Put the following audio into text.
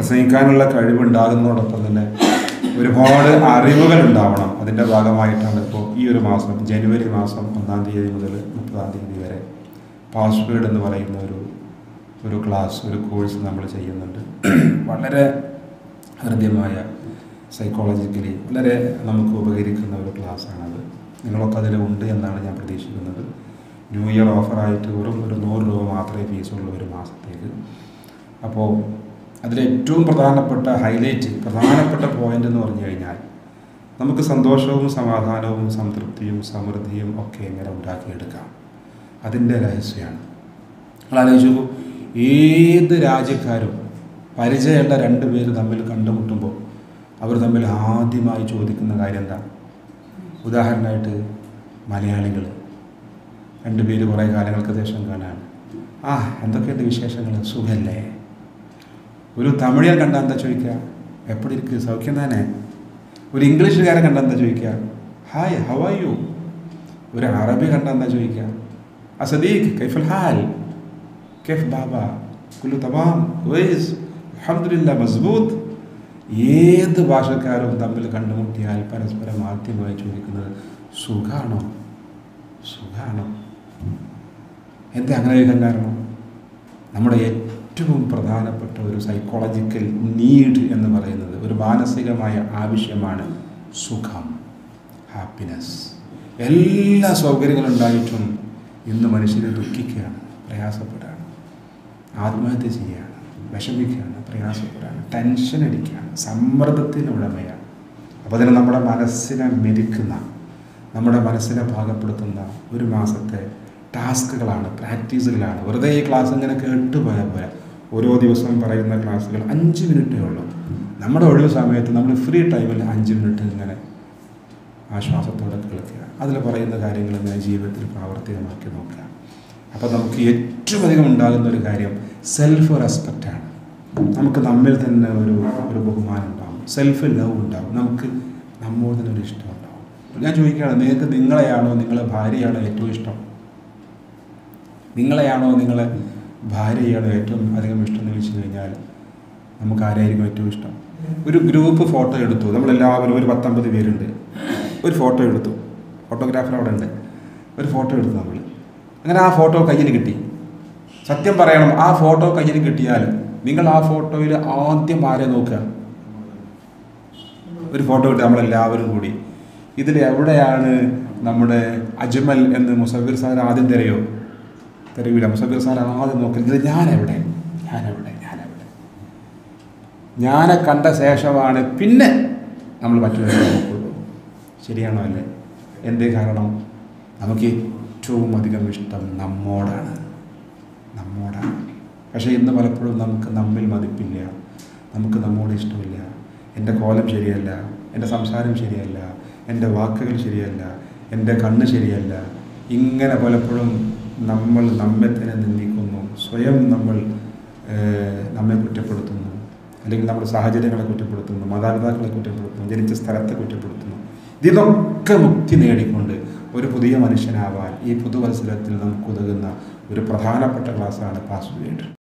പ്രസംഗിക്കാനുള്ള കഴിവുണ്ടാകുന്നതോടൊപ്പം തന്നെ ഒരുപാട് അറിവുകൾ ഉണ്ടാവണം അതിൻ്റെ ഭാഗമായിട്ടാണ് ഇപ്പോൾ ഈ ഒരു മാസം ജനുവരി മാസം ഒന്നാം തീയതി മുതൽ മുപ്പതാം തീയതി വരെ പാസ്വേഡ് എന്ന് പറയുന്ന ഒരു ഒരു ക്ലാസ് ഒരു കോഴ്സ് നമ്മൾ ചെയ്യുന്നുണ്ട് വളരെ ഹൃദ്യമായ സൈക്കോളജിക്കലി വളരെ നമുക്ക് ഉപകരിക്കുന്ന ഒരു ക്ലാസ്സാണത് നിങ്ങളൊക്കെ അതിൽ ഉണ്ട് എന്നാണ് ഞാൻ പ്രതീക്ഷിക്കുന്നത് ന്യൂ ഇയർ ഓഫറായിട്ട് വെറും ഒരു നൂറ് രൂപ മാത്രമേ ഫീസുള്ളൂ ഒരു മാസത്തേക്ക് അപ്പോൾ അതിൽ ഏറ്റവും പ്രധാനപ്പെട്ട ഹൈലൈറ്റ് പ്രധാനപ്പെട്ട പോയിന്റ് എന്ന് പറഞ്ഞു കഴിഞ്ഞാൽ നമുക്ക് സന്തോഷവും സമാധാനവും സംതൃപ്തിയും സമൃദ്ധിയും ഒക്കെ എങ്ങനെ ഉണ്ടാക്കിയെടുക്കാം അതിൻ്റെ രഹസ്യമാണ് നിങ്ങൾ ആലോചിച്ച് നോക്കൂ ഏത് രാജ്യക്കാരും പരിചയമുള്ള രണ്ട് പേര് തമ്മിൽ കണ്ടുമുട്ടുമ്പോൾ അവർ തമ്മിൽ ആദ്യമായി ചോദിക്കുന്ന കാര്യം എന്താ ഉദാഹരണമായിട്ട് മലയാളികൾ രണ്ട് പേര് കുറേ കാലങ്ങൾക്ക് ശേഷം കാണാൻ ആ എന്തൊക്കെയുണ്ട് വിശേഷങ്ങൾ സുഖല്ലേ ഒരു തമിഴൻ കണ്ടാൽ എന്താ ചോദിക്കുക എപ്പടി ഇരിക്ക് സൗഖ്യം തന്നെ ഒരു ഇംഗ്ലീഷുകാരെ കണ്ടാൽ എന്താ ചോദിക്കുക ഹായ് ഹൗ ആർ യു ഒരു അറബി കണ്ടാൽ എന്താ ചോദിക്കുക അസദീഖ് കൈഫൽ ഹാൽ കെഫ് ബാബ കുല്ലു തമാം വൈസ് അൽഹംദുലില്ലാ മസ്ബൂത്ത് ഏത് ഭാഷക്കാരും തമ്മിൽ കണ്ടുമുട്ടിയാൽ പരസ്പരം ആദ്യമായി ചോദിക്കുന്നത് സുഖാണോ സുഖാണോ എന്താ അങ്ങനെ ചോദിക്കാൻ കാരണം നമ്മുടെ ഏറ്റവും പ്രധാനപ്പെട്ട ഒരു സൈക്കോളജിക്കൽ നീഡ് എന്ന് പറയുന്നത് ഒരു മാനസികമായ ആവശ്യമാണ് സുഖം ഹാപ്പിനെസ് എല്ലാ സൗകര്യങ്ങളും ഉണ്ടായിട്ടും ഇന്ന് മനുഷ്യർ ദുഃഖിക്കുകയാണ് പ്രയാസപ്പെടുകയാണ് ആത്മഹത്യ ചെയ്യുകയാണ് വിഷമിക്കുകയാണ് പ്രയാസപ്പെടുകയാണ് ടെൻഷൻ അടിക്കുകയാണ് സമ്മർദ്ദത്തിന് ഉടമയാണ് അപ്പോൾ അതിന് നമ്മുടെ മനസ്സിനെ മെരുക്കുന്ന നമ്മുടെ മനസ്സിനെ ഭാഗപ്പെടുത്തുന്ന ഒരു മാസത്തെ ടാസ്കുകളാണ് പ്രാക്ടീസുകളാണ് വെറുതെ ഈ ക്ലാസ് ഇങ്ങനെ കേട്ടുപോയാൽ പോരാ ഓരോ ദിവസവും പറയുന്ന ക്ലാസ്സുകൾ അഞ്ച് മിനിറ്റേ ഉള്ളൂ നമ്മുടെ ഒഴിവ് സമയത്ത് നമ്മൾ ഫ്രീ ടൈമിൽ അഞ്ച് മിനിറ്റ് ഇങ്ങനെ ആശ്വാസത്തോടെ കേൾക്കുക അതിൽ പറയുന്ന കാര്യങ്ങൾ ഇങ്ങനെ ജീവിതത്തിൽ പ്രാവർത്തികമാക്കി നോക്കുക അപ്പോൾ നമുക്ക് ഏറ്റവും അധികം ഉണ്ടാകുന്ന ഒരു കാര്യം സെൽഫ് റെസ്പെക്റ്റാണ് നമുക്ക് നമ്മിൽ തന്നെ ഒരു ഒരു ബഹുമാനം ഉണ്ടാവും സെൽഫ് ലവ് ഉണ്ടാവും നമുക്ക് നമ്മോട് തന്നെ ഒരു ഇഷ്ടം ഉണ്ടാവും ഞാൻ ചോദിക്കുകയാണ് നിങ്ങൾക്ക് നിങ്ങളെയാണോ നിങ്ങളെ ഭാര്യയാണോ ഏറ്റവും ഇഷ്ടം നിങ്ങളെയാണോ നിങ്ങളെ ഭാര്യയാണോ ഏറ്റവും അധികം ഇഷ്ടം എന്ന് ചോദിച്ചു കഴിഞ്ഞാൽ നമുക്ക് ആരായിരിക്കും ഏറ്റവും ഇഷ്ടം ഒരു ഗ്രൂപ്പ് ഫോട്ടോ എടുത്തു നമ്മളെല്ലാവരും ഒരു പത്തൊമ്പത് പേരുണ്ട് ഒരു ഫോട്ടോ എടുത്തു ഫോട്ടോഗ്രാഫർ അവിടെ ഉണ്ട് ഒരു ഫോട്ടോ എടുത്തു നമ്മൾ അങ്ങനെ ആ ഫോട്ടോ കയ്യിൽ കിട്ടി സത്യം പറയണം ആ ഫോട്ടോ കയ്യിൽ കിട്ടിയാൽ നിങ്ങൾ ആ ഫോട്ടോയിൽ ആദ്യം ആരെ നോക്കുക ഒരു ഫോട്ടോ കിട്ടി നമ്മളെല്ലാവരും കൂടി ഇതിൽ എവിടെയാണ് നമ്മുടെ അജ്മൽ എന്ന് മുസഫിർ സാർ ആദ്യം തിരയോ തിരയൂല മുസഫിർ സാർ ആദ്യം നോക്കുന്നത് ഞാൻ എവിടെ ഞാൻ എവിടെ ഞാൻ എവിടെ ഞാനെ കണ്ട ശേഷമാണ് പിന്നെ നമ്മൾ മറ്റുള്ളവരെ നോക്കുള്ളൂ ശരിയാണോ അല്ലേ എന്തേ കാരണം നമുക്ക് ഏറ്റവും അധികം ഇഷ്ടം നമ്മോടാണ് നമ്മോടാണ് പക്ഷേ ഇന്ന് പലപ്പോഴും നമുക്ക് നമ്മിൽ മതിപ്പില്ല നമുക്ക് നമ്മോട് ഇഷ്ടമില്ല എൻ്റെ കോലം ശരിയല്ല എൻ്റെ സംസാരം ശരിയല്ല എൻ്റെ വാക്കുകൾ ശരിയല്ല എൻ്റെ കണ്ണ് ശരിയല്ല ഇങ്ങനെ പലപ്പോഴും നമ്മൾ നമ്മെ തന്നെ നിന്ദിക്കുന്നു സ്വയം നമ്മൾ ഏഹ്, നമ്മെ കുറ്റപ്പെടുത്തുന്നു അല്ലെങ്കിൽ നമ്മുടെ സാഹചര്യങ്ങളെ കുറ്റപ്പെടുത്തുന്നു മാതാപിതാക്കളെ കുറ്റപ്പെടുത്തുന്നു ജനിച്ച സ്ഥലത്തെ കുറ്റപ്പെടുത്തുന്നു ഇതിനൊക്കെ മുക്തി നേടിക്കൊണ്ട് ഒരു പുതിയ മനുഷ്യനാവാൻ ഈ പുതുവത്സരത്തിൽ നമുക്ക് ഉതകുന്ന ഒരു പ്രധാനപ്പെട്ട ക്ലാസ്സാണ് പാസ്വേഡ്